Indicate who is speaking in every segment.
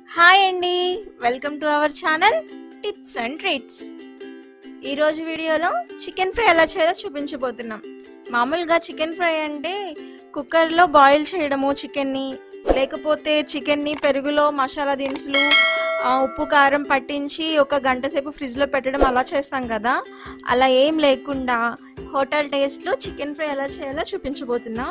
Speaker 1: hi అండి welcome to our channel tips and treats ఈరోజు వీడియోలో చికెన్ ఫ్రై ఎలా చేయాలో చూపించబోతున్నాం మామూలుగా చికెన్ ఫ్రై అంటే కుక్కర్లో బాయిల్ చేయడము చికెన్ని లేకపోతే చికెన్ని పెరుగులో మసాలా దినుసులు ఆ, ఉప్పు కారం పట్టించి ఒక గంట సేపు ఫ్రిడ్జ్లో పెట్టడం అలా చేస్తాం కదా అలా ఏం లేకుండా హోటల్ టేస్ట్లో చికెన్ ఫ్రై ఎలా చేయాలో చూపించబోతున్నాం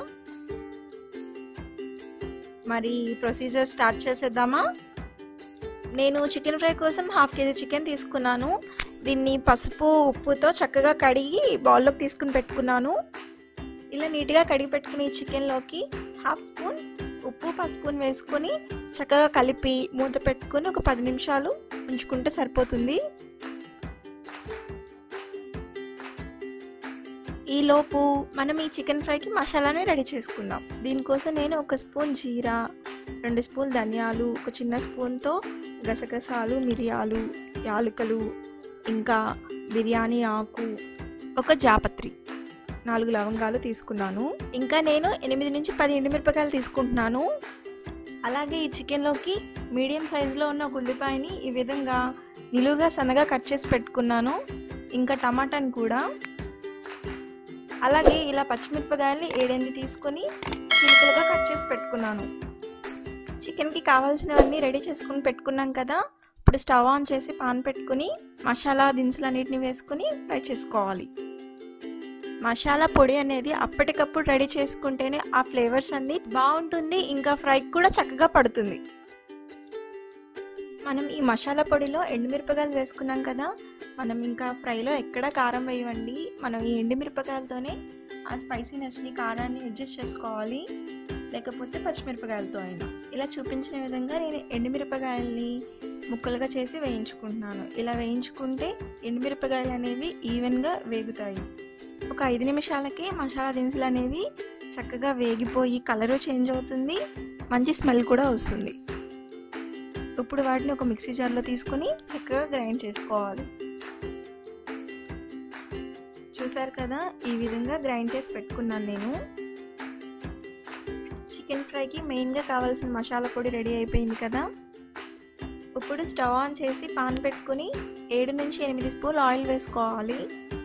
Speaker 1: మరి ప్రొసీజర్ స్టార్ట్ చేసేద్దామా నేను చికెన్ ఫ్రై కోసం హాఫ్ కేజీ చికెన్ తీసుకున్నాను దీన్ని పసుపు ఉప్పుతో చక్కగా కడిగి బౌల్లోకి తీసుకుని పెట్టుకున్నాను ఇలా నీట్గా కడిగి పెట్టుకుని ఈ చికెన్లోకి హాఫ్ స్పూన్ ఉప్పు పసుపు వేసుకొని చక్కగా కలిపి మూత పెట్టుకొని ఒక పది నిమిషాలు ఉంచుకుంటే సరిపోతుంది ఈలోపు మనం ఈ చికెన్ ఫ్రైకి మసాలాని రెడీ చేసుకుందాం దీనికోసం నేను ఒక స్పూన్ జీరా రెండు స్పూన్ ధనియాలు ఒక చిన్న స్పూన్తో గసగసాలు మిరియాలు యాలకులు ఇంకా బిర్యానీ ఆకు ఒక జాపత్రి నాలుగు లవంగాలు తీసుకున్నాను ఇంకా నేను ఎనిమిది నుంచి పది ఎండుమిరపకాయలు తీసుకుంటున్నాను అలాగే ఈ చికెన్లోకి మీడియం సైజులో ఉన్న ఒక ఉల్లిపాయని ఈ విధంగా నిలువుగా సన్నగా కట్ చేసి పెట్టుకున్నాను ఇంకా టమాటాని కూడా అలాగే ఇలా పచ్చిమిరపకాయల్ని ఏడెనిమిది తీసుకొని చిలుకలుగా కట్ చేసి పెట్టుకున్నాను చికెన్కి కావాల్సినవన్నీ రెడీ చేసుకుని పెట్టుకున్నాం కదా ఇప్పుడు స్టవ్ ఆన్ చేసి పాన్ పెట్టుకుని మసాలా దినుసులన్నిటిని వేసుకుని ఫ్రై చేసుకోవాలి మసాలా పొడి అనేది అప్పటికప్పుడు రెడీ చేసుకుంటేనే ఆ ఫ్లేవర్స్ అన్ని బాగుంటుంది ఇంకా ఫ్రై కూడా చక్కగా పడుతుంది మనం ఈ మసాలా పొడిలో ఎండుమిరపకాయలు వేసుకున్నాం కదా మనం ఇంకా ఫ్రైలో ఎక్కడ కారం వేయవండి మనం ఈ ఎండుమిరపకాయలతోనే ఆ స్పైసీనెస్ని కారాన్ని అడ్జస్ట్ చేసుకోవాలి లేకపోతే పచ్చిమిరపకాయలతో అయినా ఇలా చూపించిన విధంగా నేను ఎండుమిరపకాయల్ని ముక్కలుగా చేసి వేయించుకుంటున్నాను ఇలా వేయించుకుంటే ఎండుమిరపకాయలు అనేవి ఈవెన్గా వేగుతాయి ఒక ఐదు నిమిషాలకే మసాలా దినుసులు అనేవి చక్కగా వేగిపోయి కలరు చేంజ్ అవుతుంది మంచి స్మెల్ కూడా వస్తుంది ఇప్పుడు వాటిని ఒక మిక్సీ జార్లో తీసుకొని చక్కగా గ్రైండ్ చేసుకోవాలి చూసారు కదా ఈ విధంగా గ్రైండ్ చేసి పెట్టుకున్నాను నేను చికెన్ ఫ్రైకి మెయిన్గా కావాల్సిన మసాలా పొడి రెడీ అయిపోయింది కదా ఇప్పుడు స్టవ్ ఆన్ చేసి పాన్ పెట్టుకుని ఏడు నుంచి ఎనిమిది స్పూన్ ఆయిల్ వేసుకోవాలి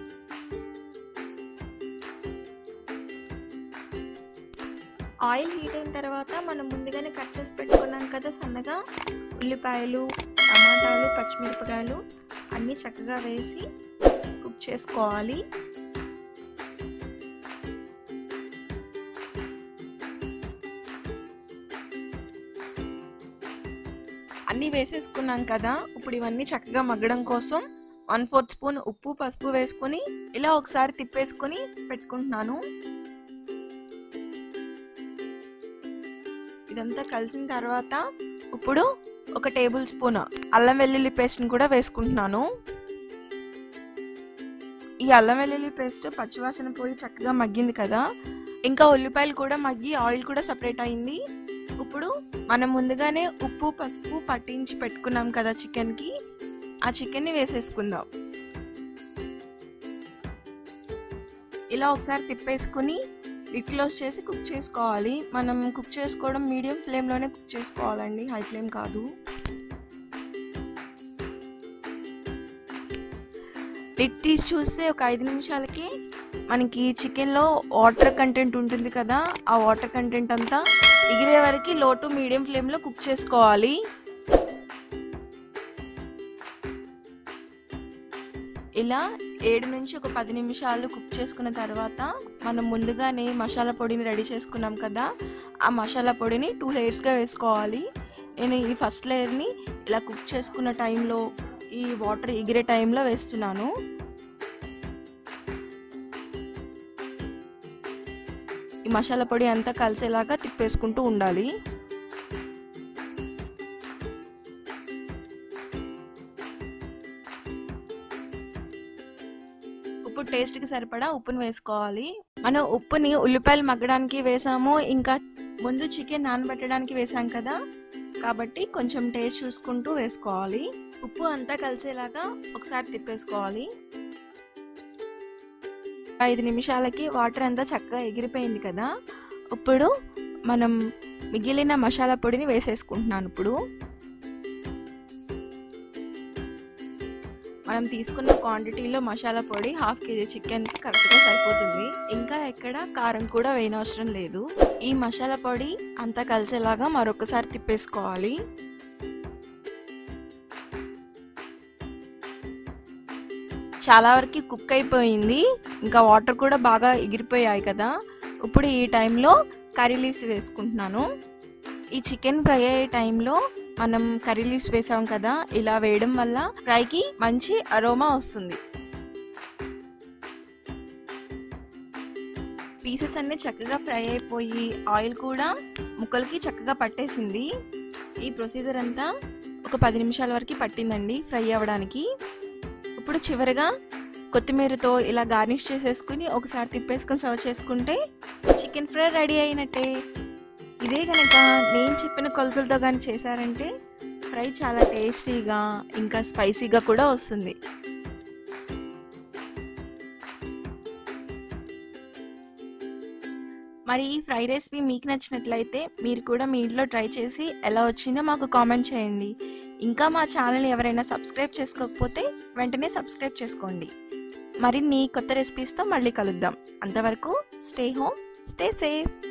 Speaker 1: ఆయిల్ హీట్ అయిన తర్వాత మనం ముందుగానే కట్ చేసి పెట్టుకున్నాం కదా సన్నగా ఉల్లిపాయలు టమాటాలు పచ్చిమిరపకాయలు అన్నీ చక్కగా వేసి కుక్ చేసుకోవాలి అన్నీ వేసేసుకున్నాం కదా ఇప్పుడు ఇవన్నీ చక్కగా మగ్గడం కోసం వన్ ఫోర్త్ స్పూన్ ఉప్పు పసుపు వేసుకొని ఇలా ఒకసారి తిప్పేసుకొని పెట్టుకుంటున్నాను ఇదంతా కలిసిన తర్వాత ఇప్పుడు ఒక టేబుల్ స్పూన్ అల్లం వెల్లుల్లి పేస్ట్ని కూడా వేసుకుంటున్నాను ఈ అల్లం వెల్లుల్లి పేస్ట్ పచ్చివాసన పోయి చక్కగా మగ్గింది కదా ఇంకా ఉల్లిపాయలు కూడా మగ్గి ఆయిల్ కూడా సపరేట్ అయింది ఇప్పుడు మనం ముందుగానే ఉప్పు పసుపు పట్టించి పెట్టుకున్నాం కదా చికెన్కి ఆ చికెన్ని వేసేసుకుందాం ఇలా ఒకసారి తిప్పేసుకుని లిడ్ క్లోజ్ చేసి కుక్ చేసుకోవాలి మనం కుక్ చేసుకోవడం మీడియం ఫ్లేమ్లోనే కుక్ చేసుకోవాలండి హై ఫ్లేమ్ కాదు లిడ్ తీసి చూస్తే ఒక ఐదు నిమిషాలకి మనకి చికెన్లో వాటర్ కంటెంట్ ఉంటుంది కదా ఆ వాటర్ కంటెంట్ అంతా ఎగిరే వరకు లో టు మీడియం ఫ్లేమ్లో కుక్ చేసుకోవాలి ఇలా ఏడు నుంచి ఒక పది నిమిషాలు కుక్ చేసుకున్న తర్వాత మనం ముందుగానే మసాలా పొడిని రెడీ చేసుకున్నాం కదా ఆ మసాలా పొడిని టూ లేయర్స్గా వేసుకోవాలి నేను ఈ ఫస్ట్ లేయర్ని ఇలా కుక్ చేసుకున్న టైంలో ఈ వాటర్ ఎగిరే టైంలో వేస్తున్నాను ఈ మసాలా పొడి అంతా కలిసేలాగా తిప్పేసుకుంటూ ఉండాలి ఉప్పు టేస్ట్కి సరిపడా ఉప్పుని వేసుకోవాలి మనం ఉప్పుని ఉల్లిపాయలు మగ్గడానికి వేసాము ఇంకా ముందు చికెన్ నానబెట్టడానికి వేసాం కదా కాబట్టి కొంచెం టేస్ట్ చూసుకుంటూ వేసుకోవాలి ఉప్పు అంతా కలిసేలాగా ఒకసారి తిప్పేసుకోవాలి ఐదు నిమిషాలకి వాటర్ అంతా చక్కగా ఎగిరిపోయింది కదా ఇప్పుడు మనం మిగిలిన మసాలా పొడిని వేసేసుకుంటున్నాను ఇప్పుడు మనం తీసుకున్న క్వాంటిటీలో మసాలా పొడి హాఫ్ కేజీ చికెన్కి కరెక్ట్గా సరిపోతుంది ఇంకా ఎక్కడ కారం కూడా వేయనవసరం లేదు ఈ మసాలా పొడి అంతా కలిసేలాగా మరొకసారి తిప్పేసుకోవాలి చాలా వరకు కుక్ అయిపోయింది ఇంకా వాటర్ కూడా బాగా ఎగిరిపోయాయి కదా ఇప్పుడు ఈ టైంలో కర్రీ లీవ్స్ వేసుకుంటున్నాను ఈ చికెన్ ఫ్రై అయ్యే టైంలో మనం కర్రీ లీవ్స్ వేసాం కదా ఇలా వేయడం వల్ల ఫ్రైకి మంచి అరోమా వస్తుంది పీసెస్ అన్నీ చక్కగా ఫ్రై అయిపోయి ఆయిల్ కూడా ముక్కలకి చక్కగా పట్టేసింది ఈ ప్రొసీజర్ అంతా ఒక పది నిమిషాల వరకు పట్టిందండి ఫ్రై అవ్వడానికి ఇప్పుడు చివరిగా కొత్తిమీరతో ఇలా గార్నిష్ చేసేసుకుని ఒకసారి తిప్పేసుకొని సర్వ్ చేసుకుంటే చికెన్ ఫ్రై రెడీ అయినట్టే ఇదే కనుక నేను చెప్పిన కొలతలతో కానీ చేశారంటే ఫ్రై చాలా టేస్టీగా ఇంకా స్పైసీగా కూడా వస్తుంది మరి ఈ ఫ్రై రెసిపీ మీకు నచ్చినట్లయితే మీరు కూడా మీ ఇంట్లో ట్రై చేసి ఎలా వచ్చిందో మాకు కామెంట్ చేయండి ఇంకా మా ఛానల్ ఎవరైనా సబ్స్క్రైబ్ చేసుకోకపోతే వెంటనే సబ్స్క్రైబ్ చేసుకోండి మరిన్ని కొత్త రెసిపీస్తో మళ్ళీ కలుద్దాం అంతవరకు స్టే హోమ్ స్టే సేఫ్